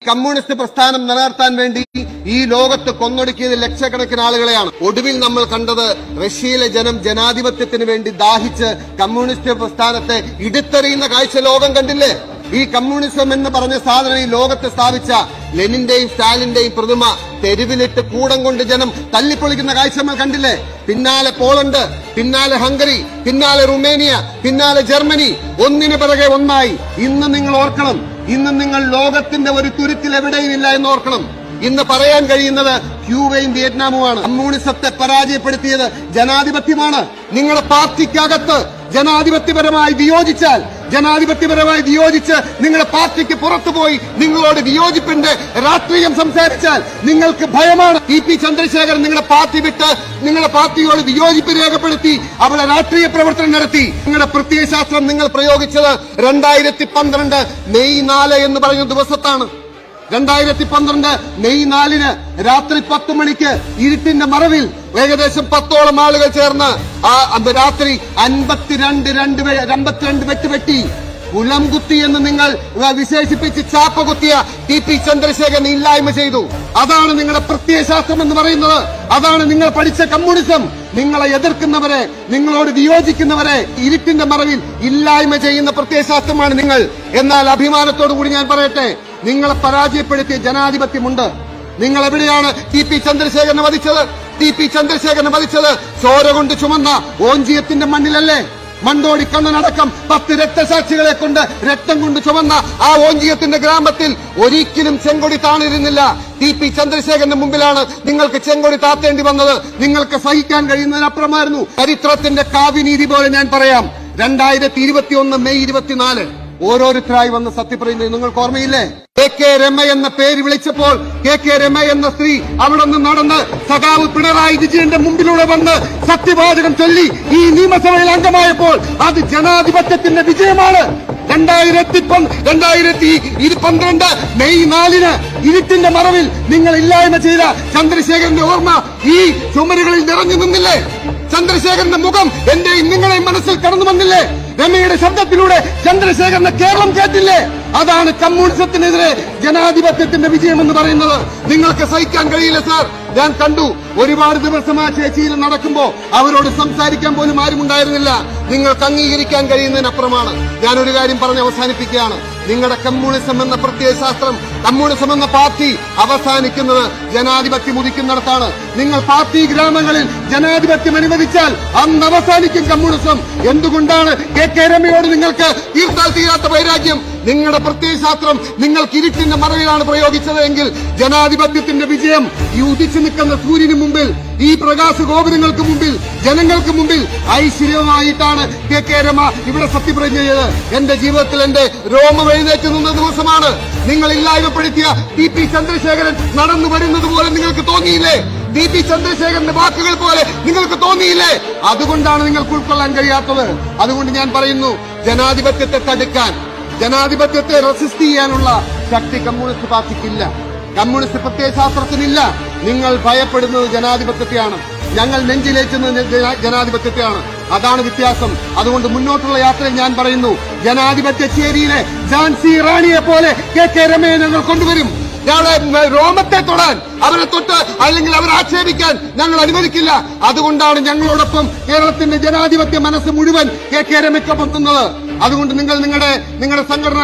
communist പ്രസ്ഥാനം നിലനിർത്താൻ വേണ്ടി ഈ ലോകത്ത് കൊന്നൊടുക്കിയത് ലക്ഷക്കണക്കിന് ആളുകളെയാണ് ഒടുവിൽ നമ്മൾ കണ്ടത് റഷ്യയിലെ ജനം ജനാധിപത്യത്തിന് വേണ്ടി ദാഹിച്ച് കമ്മ്യൂണിസ്റ്റ് പ്രസ്ഥാനത്തെ ഇടുത്തെറിയുന്ന കാഴ്ച ലോകം കണ്ടില്ലേ ഈ കമ്മ്യൂണിസം എന്ന് പറഞ്ഞ സാധനം ഈ ലോകത്ത് സ്ഥാപിച്ച ലെനിന്റെയും സ്റ്റാലിന്റെയും പ്രതിമ തെരുവിലിട്ട് കൂടം കൊണ്ട് ജനം തല്ലിപ്പൊളിക്കുന്ന കാഴ്ച നമ്മൾ കണ്ടില്ലേ പിന്നാലെ പോളണ്ട് പിന്നാലെ ഹംഗറി പിന്നാലെ റുമേനിയ പിന്നാലെ ജർമ്മനി ഒന്നിനു പിറകെ ഒന്നായി ഇന്ന് നിങ്ങൾ ഓർക്കണം ഇന്ന് നിങ്ങൾ ലോകത്തിന്റെ ഒരു തുരുത്തിൽ എവിടെയും ഇല്ല എന്ന് ഓർക്കണം ഇന്ന് പറയാൻ കഴിയുന്നത് ക്യൂബയും വിയറ്റ്നാമുമാണ് കമ്മ്യൂണിസത്തെ പരാജയപ്പെടുത്തിയത് ജനാധിപത്യമാണ് നിങ്ങളുടെ പാർട്ടിക്കകത്ത് ജനാധിപത്യപരമായി വിയോജിച്ചാൽ ജനാധിപത്യപരമായി വിയോജിച്ച് നിങ്ങളുടെ പാർട്ടിക്ക് പുറത്തുപോയി നിങ്ങളോട് വിയോജിപ്പിന്റെ രാഷ്ട്രീയം സംസാരിച്ചാൽ നിങ്ങൾക്ക് ഭയമാണ് ടി പി ചന്ദ്രശേഖരൻ നിങ്ങളുടെ പാർട്ടി വിട്ട് നിങ്ങളുടെ പാർട്ടിയോട് വിയോജിപ്പ് രേഖപ്പെടുത്തി അവിടെ രാഷ്ട്രീയ പ്രവർത്തനം നടത്തി നിങ്ങളുടെ പ്രത്യയശാസ്ത്രം നിങ്ങൾ പ്രയോഗിച്ചത് രണ്ടായിരത്തി പന്ത്രണ്ട് മെയ് നാല് എന്ന് പറയുന്ന ദിവസത്താണ് രണ്ടായിരത്തി പന്ത്രണ്ട് മെയ് നാലിന് രാത്രി പത്ത് മണിക്ക് ഇരുട്ടിന്റെ മറവിൽ ഏകദേശം പത്തോളം ആളുകൾ ചേർന്ന് ആ അന്ന് രാത്രി അൻപത്തിരണ്ട് രണ്ട് വെ- അമ്പത്തിരണ്ട് വെട്ടുവെട്ടി കുലം കുത്തി എന്ന് നിങ്ങൾ വിശേഷിപ്പിച്ച് ചാപ്പ കുത്തിയ ടി പി ചന്ദ്രശേഖരൻ ഇല്ലായ്മ ചെയ്തു അതാണ് നിങ്ങളുടെ പ്രത്യയശാസ്ത്രം എന്ന് പറയുന്നത് അതാണ് നിങ്ങൾ പഠിച്ച കമ്മ്യൂണിസം നിങ്ങളെ എതിർക്കുന്നവരെ നിങ്ങളോട് വിയോജിക്കുന്നവരെ ഇരുട്ടിന്റെ മറവിൽ ഇല്ലായ്മ ചെയ്യുന്ന പ്രത്യയശാസ്ത്രമാണ് നിങ്ങൾ എന്നാൽ അഭിമാനത്തോടു കൂടി ഞാൻ പറയട്ടെ നിങ്ങളെ പരാജയപ്പെടുത്തിയ ജനാധിപത്യമുണ്ട് നിങ്ങൾ എവിടെയാണ് ടി പി ചന്ദ്രശേഖരനെ വധിച്ചത് ടി പി ചന്ദ്രശേഖരനെ വധിച്ചത് ചോര കൊണ്ട് ചുമന്ന ഓഞ്ചിയത്തിന്റെ മണ്ണിലല്ലേ മണ്ടോടി കണ്ണനടക്കം പത്ത് രക്തസാക്ഷികളെ കൊണ്ട് രക്തം കൊണ്ട് ചുമന്ന ആ ഓഞ്ചിയത്തിന്റെ ഗ്രാമത്തിൽ ഒരിക്കലും ചെങ്കൊടി താണിരുന്നില്ല ടി പി ചന്ദ്രശേഖരന്റെ മുമ്പിലാണ് നിങ്ങൾക്ക് ചെങ്കൊടി താത്തേണ്ടി വന്നത് നിങ്ങൾക്ക് സഹിക്കാൻ കഴിയുന്നതിനപ്പുറമായിരുന്നു ചരിത്രത്തിന്റെ കാവ്യനീതി പോലെ ഞാൻ പറയാം രണ്ടായിരത്തി ഇരുപത്തിയൊന്ന് മെയ് ഇരുപത്തിനാല് ഓരോരുത്തരായി വന്ന് സത്യപ്രതിജ്ഞ നിങ്ങൾക്ക് ഓർമ്മയില്ലേ കെ കെ രമ എന്ന പേര് വിളിച്ചപ്പോൾ കെ കെ രമ എന്ന സ്ത്രീ അവിടെ നിന്ന് നടന്ന് സഖാവ് പിണറായി വിജയന്റെ മുമ്പിലൂടെ വന്ന് സത്യവാചകം ചൊല്ലി ഈ നിയമസഭയിൽ അംഗമായപ്പോൾ അത് ജനാധിപത്യത്തിന്റെ വിജയമാണ് രണ്ടായിരത്തി പന്ത് രണ്ടായിരത്തി ഇരു- പന്ത്രണ്ട് മെയ് നാലിന് ഇരുട്ടിന്റെ മറവിൽ നിങ്ങൾ ഇല്ലായ്മ ചെയ്ത ചന്ദ്രശേഖരന്റെ ഓർമ്മ ഈ ചുമരുകളിൽ നിറഞ്ഞു നിന്നില്ലേ ചന്ദ്രശേഖരന്റെ മുഖം എന്റെയും നിങ്ങളെയും മനസ്സിൽ കടന്നു വന്നില്ലേ രമയുടെ ശബ്ദത്തിലൂടെ ചന്ദ്രശേഖരനെ കേരളം കേട്ടില്ലേ അതാണ് കമ്മ്യൂണിസത്തിനെതിരെ ജനാധിപത്യത്തിന്റെ വിജയം എന്ന് പറയുന്നത് നിങ്ങൾക്ക് സഹിക്കാൻ കഴിയില്ല സാർ ഞാൻ കണ്ടു ഒരുപാട് ദിവസം ആ ചേച്ചിയിൽ നടക്കുമ്പോ അവരോട് സംസാരിക്കാൻ പോലും ആരും ഉണ്ടായിരുന്നില്ല നിങ്ങൾക്ക് അംഗീകരിക്കാൻ കഴിയുന്നതിനപ്പുറമാണ് ഞാൻ ഒരു കാര്യം പറഞ്ഞ് അവസാനിപ്പിക്കുകയാണ് നിങ്ങളുടെ കമ്മ്യൂണിസം എന്ന പ്രത്യയശാസ്ത്രം കമ്മ്യൂണിസം എന്ന പാർട്ടി അവസാനിക്കുന്നത് ജനാധിപത്യം ഉദിക്കുന്നിടത്താണ് നിങ്ങൾ പാർട്ടി ഗ്രാമങ്ങളിൽ ജനാധിപത്യം അനുവദിച്ചാൽ അന്ന് അവസാനിക്കും കമ്മ്യൂണിസം എന്തുകൊണ്ടാണ് കെ കെ രമയോട് നിങ്ങൾക്ക് തീർത്താൽ തീരാത്ത വൈരാഗ്യം നിങ്ങളുടെ പ്രത്യയശാസ്ത്രം നിങ്ങൾക്ക് ഇരുട്ടിന്റെ മറവിലാണ് പ്രയോഗിച്ചത് എങ്കിൽ ജനാധിപത്യത്തിന്റെ വിജയം ഈ ഉദിച്ചു നിൽക്കുന്ന സൂര്യന് മുമ്പിൽ ഈ പ്രകാശ ഗോപുരങ്ങൾക്ക് മുമ്പിൽ ജനങ്ങൾക്ക് മുമ്പിൽ ഐശ്വര്യമായിട്ടാണ് കെ കെ രമ ഇവിടെ സത്യപ്രതിജ്ഞ ചെയ്തത് എന്റെ ജീവിതത്തിൽ എന്റെ രോമം എഴുന്നേറ്റ് നിന്ന ദിവസമാണ് നിങ്ങൾ ഇല്ലായ്മപ്പെടുത്തിയ ടി പി ചന്ദ്രശേഖരൻ നടന്നു വരുന്നത് പോലെ നിങ്ങൾക്ക് തോന്നിയില്ലേ ടി പി ചന്ദ്രശേഖരന്റെ വാക്കുകൾ പോലെ നിങ്ങൾക്ക് തോന്നിയില്ലേ അതുകൊണ്ടാണ് നിങ്ങൾക്ക് ഉൾക്കൊള്ളാൻ കഴിയാത്തത് അതുകൊണ്ട് ഞാൻ പറയുന്നു ജനാധിപത്യത്തെ തടുക്കാൻ ജനാധിപത്യത്തെ റെസിസ്റ്റ് ചെയ്യാനുള്ള ശക്തി കമ്മ്യൂണിസ്റ്റ് പാർട്ടിക്കില്ല കമ്മ്യൂണിസ്റ്റ് പ്രത്യയശാസ്ത്രത്തിനില്ല നിങ്ങൾ ഭയപ്പെടുന്നത് ജനാധിപത്യത്തെയാണ് ഞങ്ങൾ നെഞ്ചിലേറ്റുന്നത് ജന- ജനാധിപത്യത്തെയാണ് അതാണ് വ്യത്യാസം അതുകൊണ്ട് മുന്നോട്ടുള്ള യാത്രയിൽ ഞാൻ പറയുന്നു ജനാധിപത്യ ചേരിയിലെ ഝാൻസി റാണിയെ പോലെ കെ കെ രമയെ ഞങ്ങൾ കൊണ്ടുവരും ഞങ്ങളെ രോമത്തെ തൊടാൻ അവരെ തൊട്ട് അല്ലെങ്കിൽ അവരെ ആക്ഷേപിക്കാൻ ഞങ്ങൾ അനുവദിക്കില്ല അതുകൊണ്ടാണ് ഞങ്ങളോടൊപ്പം കേരളത്തിന്റെ ജനാധിപത്യ മനസ്സ് മുഴുവൻ കെ കെ രമയ്ക്കൊപ്പം നിന്നത് അതുകൊണ്ട് നിങ്ങൾ നിങ്ങളുടെ നിങ്ങളുടെ സംഘടന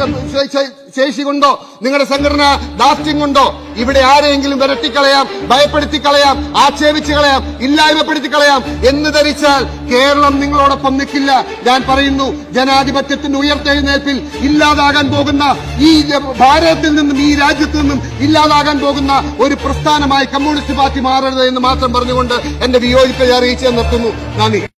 ശേഷി കൊണ്ടോ നിങ്ങളുടെ സംഘടന ദാസ്യം കൊണ്ടോ ഇവിടെ ആരെയെങ്കിലും വിരട്ടിക്കളയാം ഭയപ്പെടുത്തി കളയാം ആക്ഷേപിച്ച് കളയാം ഇല്ലായ്മപ്പെടുത്തി കളയാം എന്ന് ധരിച്ചാൽ കേരളം നിങ്ങളോടൊപ്പം നിൽക്കില്ല ഞാൻ പറയുന്നു ജനാധിപത്യത്തിന്റെ ഉയർത്തെഴുന്നേൽപ്പിൽ ഇല്ലാതാകാൻ പോകുന്ന ഈ ഭാരതത്തിൽ നിന്നും ഈ രാജ്യത്ത് നിന്നും ഇല്ലാതാകാൻ പോകുന്ന ഒരു പ്രസ്ഥാനമായി കമ്മ്യൂണിസ്റ്റ് പാർട്ടി മാറരുത് എന്ന് മാത്രം പറഞ്ഞുകൊണ്ട് എന്റെ വിയോജിപ്പ് അറിയിച്ച് നിർത്തുന്നു നന്ദി